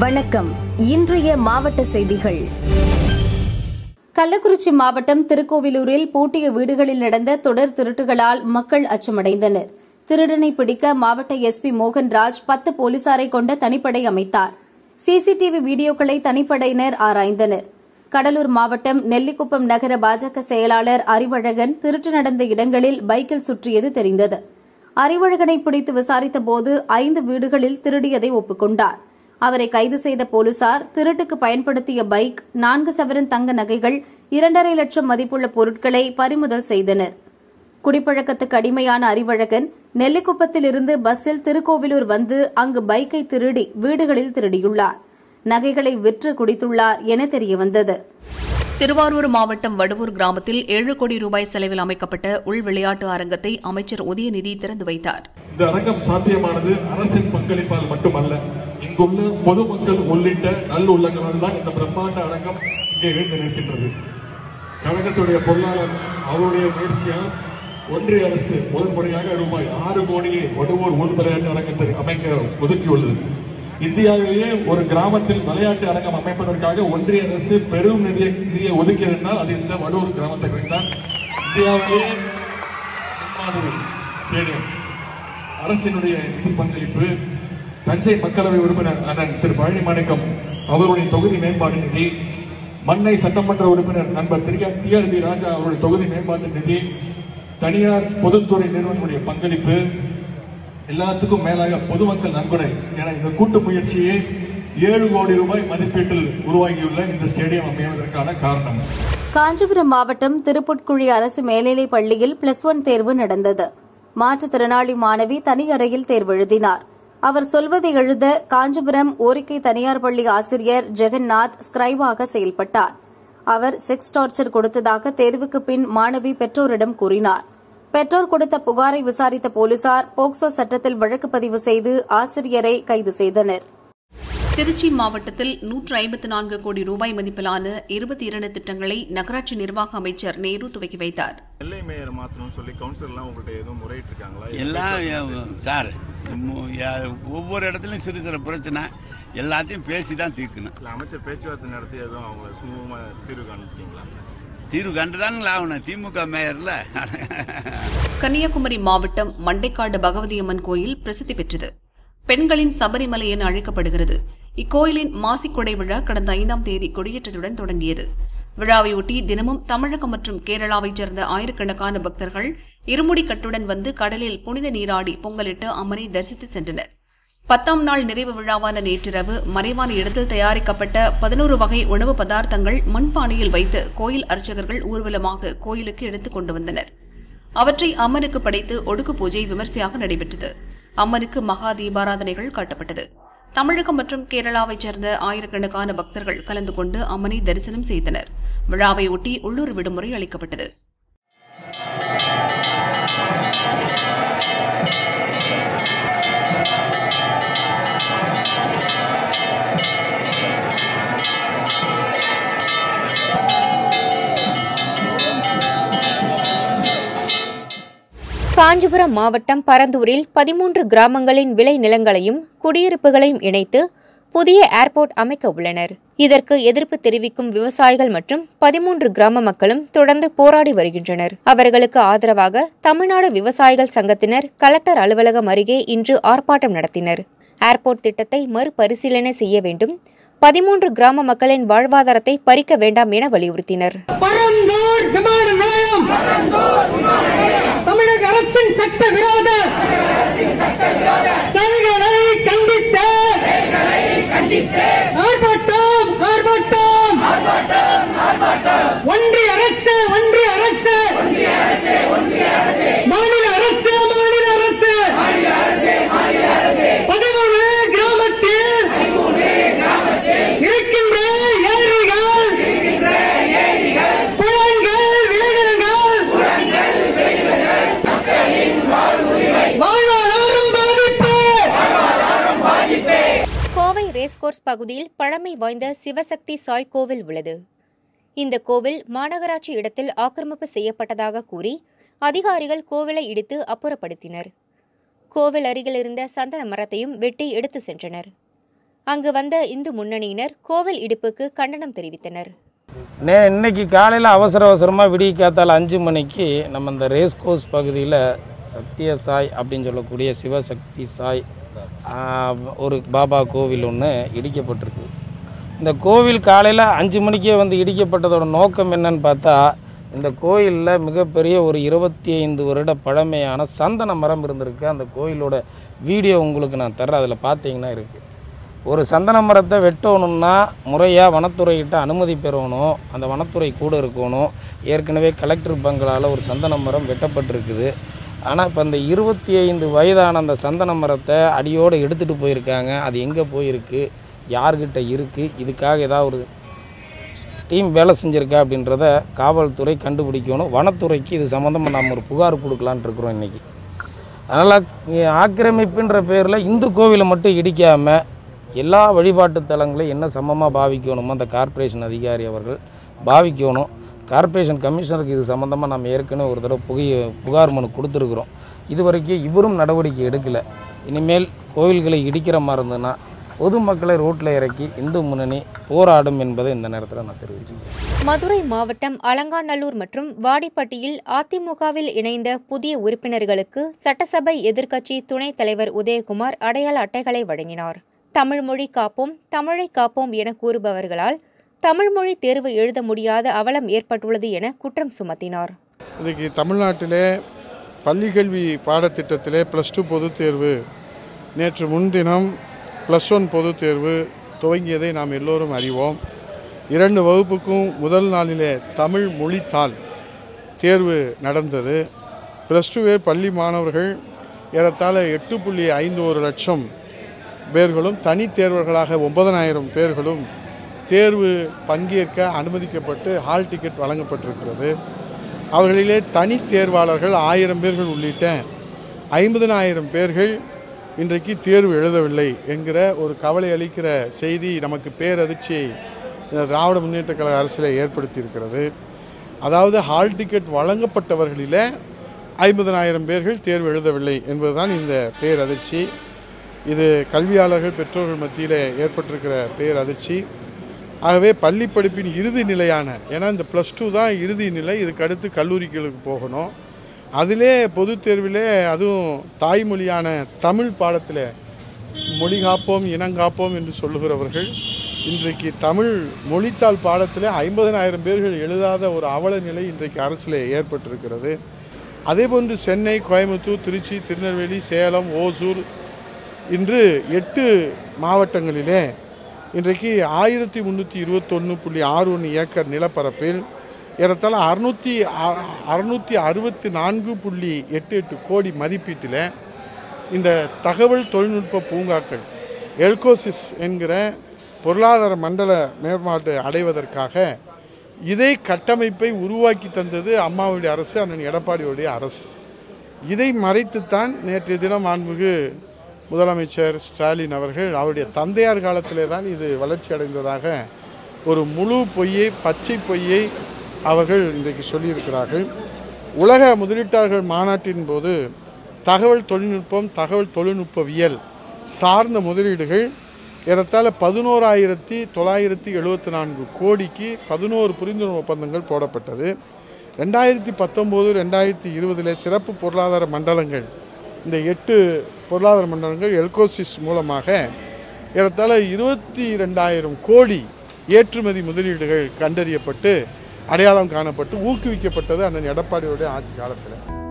வணக்கம் இன்றைய மாவட்ட செய்திகள் கள்ளக்குறிச்சி மாவட்டம் திருக்கோவிலூரில் பூட்டிய வீடுகளில் நடந்த தொடர் திருட்டுகளால் மக்கள் அச்சமடைந்தனர் திருடனை பிடிக்க மாவட்ட எஸ்பி மோகன்ராஜ் பத்து போலீசாரை கொண்ட தனிப்படை அமைத்தார் சிசிடிவி வீடியோக்களை தனிப்படையினர் ஆராய்ந்தனர் கடலூர் மாவட்டம் நெல்லிக்குப்பம் நகர பாஜக செயலாளர் அறிவழகன் திருட்டு நடந்த இடங்களில் பைக்கில் சுற்றியது தெரிந்தது அறிவழகனை பிடித்து விசாரித்தபோது ஐந்து வீடுகளில் திருடியதை ஒப்புக்கொண்டார் அவரை கைது செய்த போலீசார் திருட்டுக்கு பயன்படுத்திய பைக் நான்கு சவரன் தங்க நகைகள் இரண்டரை லட்சம் மதிப்புள்ள பொருட்களை பறிமுதல் செய்தனர் குடிப்பழக்கத்துக்கு அடிமையான அறிவழகன் நெல்லிக்குப்பத்திலிருந்து பஸ்ஸில் திருக்கோவிலூர் வந்து அங்கு பைக்கை திருடி வீடுகளில் திருடியுள்ளார் நகைகளை விற்று குடித்துள்ளார் என தெரியவந்தது திருவாரூர் மாவட்டம் வடுவூர் கிராமத்தில் ஏழு கோடி ரூபாய் செலவில் அமைக்கப்பட்ட உள் விளையாட்டு அரங்கத்தை அமைச்சர் உதயநிதி திறந்து வைத்தார் இந்த அரங்கம் சாத்தியமானது அரசின் பங்களிப்பால் மட்டுமல்ல இங்குள்ள பொதுமக்கள் உள்ளிட்ட நல்லுள்ளங்களால் தான் இந்த பிரம்மாண்ட அரங்கம் இங்கே எழுந்து நிற்கின்றது கழகத்துடைய பொருளாளர் அவருடைய முயற்சியால் ஒன்றிய அரசு முதல் முறையாக ரூபாய் ஆறு கோடியை வடுவூர் உள் விளையாட்டு அரங்கத்தை அமைக்க ஒதுக்கியுள்ளது இந்தியாவிலேயே ஒரு கிராமத்தில் விளையாட்டு அரங்கம் அமைப்பதற்காக ஒன்றிய அரசு பெரும் நிதியை நிதியை ஒதுக்கியிருந்தால் அது இந்த வடுவூர் கிராமத்தை தான் இந்தியாவிலேயே முன்மாதிரி ஸ்டேடியம் அரசினுடைய நிதி பங்களிப்பு தஞ்சை மக்களவை உறுப்பினர் அண்ணன் திரு பழனி மாணிக்கம் அவருடைய தொகுதி மேம்பாட்டு நிதி மண்ணை சட்டமன்ற உறுப்பினர் நண்பர் திரு டிஆர்பி ராஜா அவருடைய தொகுதி மேம்பாட்டு நிதி தனியார் பொதுத்துறை நிறுவனங்களுடைய பங்களிப்பு எல்லாத்துக்கும் மேலாக பொதுமக்கள் நன்கொடை என இந்த கூட்டு முயற்சியே ஏழு கோடி ரூபாய் மதிப்பீட்டில் உருவாகியுள்ள இந்த ஸ்டேடியம் அமைவதற்கான காரணம் காஞ்சிபுரம் மாவட்டம் திருப்புட்குழி அரசு மேல்நிலைப் பள்ளியில் பிளஸ் ஒன் தேர்வு நடந்தது மாற்றுத்திறனாளி மாணவி தனி அறையில் தேர்வு எழுதினார் அவர் சொல்வதை எழுத காஞ்சிபுரம் ஓரிக்கை தனியார் பள்ளி ஆசிரியர் ஜெகநாத் ஸ்கிரைபாக செயல்பட்டார் அவர் செக்ஸ் டார்ச்சர் கொடுத்ததாக தேர்வுக்கு பின் மாணவி பெற்றோரிடம் கூறினார் பெற்றோர் கொடுத்த புகாரை விசாரித்த போலீசார் போக்சோ சட்டத்தில் வழக்கு பதிவு செய்து ஆசிரியரை கைது செய்தனர் திருச்சி மாவட்டத்தில் நூற்று ஐம்பத்து நான்கு கோடி ரூபாய் மதிப்பிலான இருபத்தி இரண்டு திட்டங்களை நகராட்சி நிர்வாக அமைச்சர் நேரு துவக்கி வைத்தார் எல்லை மேயர் மாற்றணும்னு சொல்லி கவுன்சிலர்லாம் உங்கள்கிட்ட எதுவும் முறையிட்டு இருக்காங்களா எல்லாம் எ- சார் மு- ய- ஒவ்வொரு இடத்துலையும் சிறு சிறு பிரச்சனை எல்லாத்தையும் பேசி தான் தீர்க்கணும் இல்லை அமைச்சர் பேச்சுவார்த்தை நடத்தி எதுவும் அவங்க சுமூகமாக தீர்வு காண்பிட்டீங்களா தீர்வு கண்டுதானுங்களா ஆகணும் திமுக மேயர்ல கன்னியாகுமரி மாவட்டம் மண்டைக்காடு பகவதி அம்மன் கோயில் பிரசித்தி பெற்றது பெண்களின் சபரிமலை என அழைக்கப்படுகிறது இக்கோயிலின் மாசிக்கொடை விழா கடந்த ஐந்தாம் தேதி கொடியேற்றத்துடன் தொடங்கியது விழாவையொட்டி தினமும் தமிழகம் மற்றும் கேரளாவைச் சேர்ந்த ஆயிரக்கணக்கான பக்தர்கள் இருமுடிக்கட்டுடன் வந்து கடலில் புனித நீராடி பொங்கலிட்டு அம்மனை தரிசித்து சென்றனர் பத்தாம் நாள் நிறைவு விழாவான நேற்றிரவு மறைவான இடத்தில் தயாரிக்கப்பட்ட பதினோரு வகை உணவு பதார்த்தங்கள் மண்பானையில் வைத்து கோயில் அர்ச்சகர்கள் ஊர்வலமாக கோயிலுக்கு எடுத்துக் கொண்டு வந்தனர் அவற்றை அம்மனுக்கு படைத்து ஒடுக்கு பூஜை விமர்சையாக நடைபெற்றது அம்மனுக்கு மகா தீபாராதனைகள் காட்டப்பட்டது தமிழகம் மற்றும் கேரளாவைச் சேர்ந்த ஆயிரக்கணக்கான பக்தர்கள் கலந்து கொண்டு அம்மனை தரிசனம் செய்தனர் விழாவை ஒட்டி உள்ளூர் விடுமுறை அளிக்கப்பட்டது காஞ்சிபுரம் மாவட்டம் பரந்தூரில் பதிமூன்று கிராமங்களின் விளை நிலங்களையும் குடியிருப்புகளையும் இணைத்து புதிய ஏர்போர்ட் அமைக்க உள்ளனர் இதற்கு எதிர்ப்பு தெரிவிக்கும் விவசாயிகள் மற்றும் பதிமூன்று கிராம மக்களும் தொடர்ந்து போராடி வருகின்றனர் அவர்களுக்கு ஆதரவாக தமிழ்நாடு விவசாயிகள் சங்கத்தினர் கலெக்டர் அலுவலகம் அருகே இன்று ஆர்ப்பாட்டம் நடத்தினர் ஏர்போர்ட் திட்டத்தை மறுபரிசீலனை செய்ய வேண்டும் பதிமூன்று கிராம மக்களின் வாழ்வாதாரத்தை பறிக்க வேண்டாம் என வலியுறுத்தினர் பரந்தூர் விமான நிலையம் தமிழக அரசின் சட்ட விரோத செயல்களை கண்டித்து ஆர்ப்பாட்டம் ஆர்ப்பாட்டம் ஒன்றிய அரசு ஒன்றிய அரசு மாநில அரசு மாநில அரசு பதிமூணு கிராமத்தில் இருக்கின்ற ஏரிகள் குளங்கள் விளைநிலங்கள் வாழ்வாதாரம் பாதிப்பு கோவை ரேஸ்கோர்ஸ் பகுதியில் பழமை வாய்ந்த சிவசக்தி சாய் கோவில் உள்ளது இந்த கோவில் மாநகராட்சி இடத்தில் ஆக்கிரமிப்பு செய்யப்பட்டதாக கூறி அதிகாரிகள் கோவிலை இடித்து அப்புறப்படுத்தினர் கோவில் அருகில் இருந்த சந்தன மரத்தையும் வெட்டி எடுத்து சென்றனர் அங்கு வந்த இந்து முன்னணியினர் கோவில் இடிப்புக்கு கண்டனம் தெரிவித்தனர் நே இன்னைக்கு காலையில் அவசர அவசரமாக விடிய காத்தால அஞ்சு மணிக்கு நம்ம இந்த ரேஸ் கோர்ஸ் பகுதியில் சத்ய சாய் அப்படின்னு சொல்லக்கூடிய சிவசக்தி சாய் ஆ, ஒரு பாபா கோவில் ஒன்று இடிக்கப்பட்டிருக்கு இந்த கோவில் காலையில் அஞ்சு மணிக்கே வந்து இடிக்கப்பட்டதோட நோக்கம் என்னன்னு பார்த்தா இந்த கோயிலில் மிகப்பெரிய ஒரு இருபத்தி ஐந்து வருட பழமையான சந்தன மரம் இருந்திருக்கு அந்த கோயிலோட வீடியோ உங்களுக்கு நான் தர்றேன் அதில் பார்த்தீங்கன்னா இருக்குது ஒரு சந்தன மரத்தை வெட்டணும்னா முறையாக வனத்துறைகிட்ட அனுமதி பெறணும் அந்த வனத்துறை கூட இருக்கணும் ஏற்கனவே கலெக்டர் பங்களால் ஒரு சந்தன மரம் வெட்டப்பட்டிருக்குது ஆனால் இப்போ அந்த இருபத்தி ஐந்து வயதான அந்த சந்தன மரத்தை அடியோடு எடுத்துகிட்டு போயிருக்காங்க அது எங்கே போயிருக்கு யார்கிட்ட இருக்குது இதுக்காக ஏதாவது ஒரு டீம் வேலை செஞ்சுருக்கா அப்படின்றத காவல்துறை கண்டுபிடிக்கணும் வனத்துறைக்கு இது சம்மந்தமாக நாம் ஒரு புகார் கொடுக்கலான்ட்டு இருக்கிறோம் இன்றைக்கி அதனால் ஆக்கிரமிப்புன்ற பேரில் இந்து கோவிலை மட்டும் இடிக்காமல் எல்லா வழிபாட்டு தலங்களையும் என்ன சமமாக பாவிக்கணுமோ அந்த கார்ப்பரேஷன் அதிகாரி அவர்கள் பாவிக்கணும் கார்ப்பரேஷன் கமிஷனருக்கு இது சம்மந்தமாக நம்ம ஏற்கனவே ஒரு தடவை புகை புகார் மனு கொடுத்துருக்குறோம் இது வரைக்கும் இவரும் நடவடிக்கை எடுக்கலை இனிமேல் கோவில்களை இடிக்கிற மாதிரி இருந்ததுன்னா பொதுமக்களை ரோட்டில் இறக்கி இந்து முன்னணி போராடும் என்பதை இந்த நேரத்தில் நான் தெரிவிச்சுக்கிறேன் மதுரை மாவட்டம் அலங்காநல்லூர் மற்றும் வாடிப்பட்டியில் அதிமுகவில் இணைந்த புதிய உறுப்பினர்களுக்கு சட்டசபை எதிர்க்கட்சி துணைத் தலைவர் உதயகுமார் அடையாள அட்டைகளை வழங்கினார் தமிழ் மொழி காப்போம் தமிழை காப்போம் என கூறுபவர்களால் தமிழ் மொழி தேர்வு எழுத முடியாத அவலம் ஏற்பட்டுள்ளது என குற்றம் சுமத்தினார் இன்றைக்கி தமிழ்நாட்டிலே பள்ளிக்கல்வி பாடத்திட்டத்திலே ப்ளஸ் டூ பொதுத் தேர்வு நேற்று முன்தினம் ப்ளஸ் ஒன் பொதுத் தேர்வு துவங்கியதை நாம் எல்லோரும் அறிவோம் இரண்டு வகுப்புக்கும் முதல் நாளிலே தமிழ் மொழித்தாள் தேர்வு நடந்தது ப்ளஸ் டூவே பள்ளி மாணவர்கள் ஏறத்தாழ எட்டு புள்ளி ஐந்து ஒரு லட்சம் பேர்களும் தனித் தேர்வர்களாக ஒன்பதனாயிரம் பேர்களும் தேர்வு பங்கேற்க அனுமதிக்கப்பட்டு ஹால் டிக்கெட் வழங்கப்பட்டிருக்கிறது அவர்களிலே தனித் தேர்வாளர்கள் ஆயிரம் பேர்கள் உள்ளிட்ட ஐம்பதனாயிரம் பேர்கள் இன்றைக்கு தேர்வு எழுதவில்லை என்கிற ஒரு கவலை அளிக்கிற செய்தி நமக்கு பேரதிர்ச்சியை இந்த திராவிட முன்னேற்றக் கழக அரசில் ஏற்படுத்தியிருக்கிறது அதாவது ஹால் டிக்கெட் வழங்கப்பட்டவர்களிலே ஐம்பதனாயிரம் பேர்கள் தேர்வு எழுதவில்லை என்பதுதான் இந்த பேரதிர்ச்சி இது கல்வியாளர்கள் பெற்றோர்கள் மத்தியில் ஏற்பட்டிருக்கிற பேரதிர்ச்சி ஆகவே பள்ளி படிப்பின் இறுதி நிலையான ஏன்னா இந்த ப்ளஸ் டூ தான் இறுதி நிலை இதுக்கு அடுத்து கல்லூரிகளுக்கு போகணும் அதிலே பொதுத் தேர்விலே அதுவும் தாய்மொழியான தமிழ் பாடத்தில் மொழி காப்போம் இனங்காப்போம் என்று சொல்லுகிறவர்கள் இன்றைக்கு தமிழ் மொழித்தாள் பாடத்தில் ஐம்பதனாயிரம் பேர்கள் எழுதாத ஒரு அவல நிலை இன்றைக்கு அரசில் ஏற்பட்டிருக்கிறது அதேபோன்று சென்னை கோயம்புத்தூர் திருச்சி திருநெல்வேலி சேலம் ஓசூர் இன்று எட்டு மாவட்டங்களிலே இன்றைக்கு ஆயிரத்தி முந்நூற்றி இருபத்தொன்று புள்ளி ஆறு ஒன்று ஏக்கர் நிலப்பரப்பில் ஏறத்தாழ அறுநூற்றி அறுநூற்றி அறுபத்தி நான்கு புள்ளி எட்டு எட்டு கோடி மதிப்பீட்டில் இந்த தகவல் தொழில்நுட்ப பூங்காக்கள் எல்கோசிஸ் என்கிற பொருளாதார மண்டல மேம்பாட்டை அடைவதற்காக இதை கட்டமைப்பை உருவாக்கி தந்தது அம்மாவுடைய அரசு அண்ணன் எடப்பாடியுடைய அரசு இதை மறைத்துத்தான் நேற்றைய தினம் மாண்புமிகு முதலமைச்சர் ஸ்டாலின் அவர்கள் அவருடைய தந்தையார் காலத்திலே தான் இது வளர்ச்சி அடைந்ததாக ஒரு முழு பொய்யை பச்சை பொய்யை அவர்கள் இன்றைக்கு சொல்லியிருக்கிறார்கள் உலக முதலீட்டாளர்கள் மாநாட்டின் போது தகவல் தொழில்நுட்பம் தகவல் தொழில்நுட்பவியல் சார்ந்த முதலீடுகள் ஏறத்தாழ பதினோராயிரத்தி தொள்ளாயிரத்தி எழுபத்தி நான்கு கோடிக்கு பதினோரு புரிந்துணர்வு ஒப்பந்தங்கள் போடப்பட்டது ரெண்டாயிரத்தி பத்தொம்போது ரெண்டாயிரத்தி இருபதில் சிறப்பு பொருளாதார மண்டலங்கள் இந்த எட்டு பொருளாதார மண்டலங்கள் எல்கோசிஸ் மூலமாக ஏறத்தாழ இருபத்தி ரெண்டாயிரம் கோடி ஏற்றுமதி முதலீடுகள் கண்டறியப்பட்டு அடையாளம் காணப்பட்டு ஊக்குவிக்கப்பட்டது அண்ணன் எடப்பாடியுடைய ஆட்சி காலத்தில்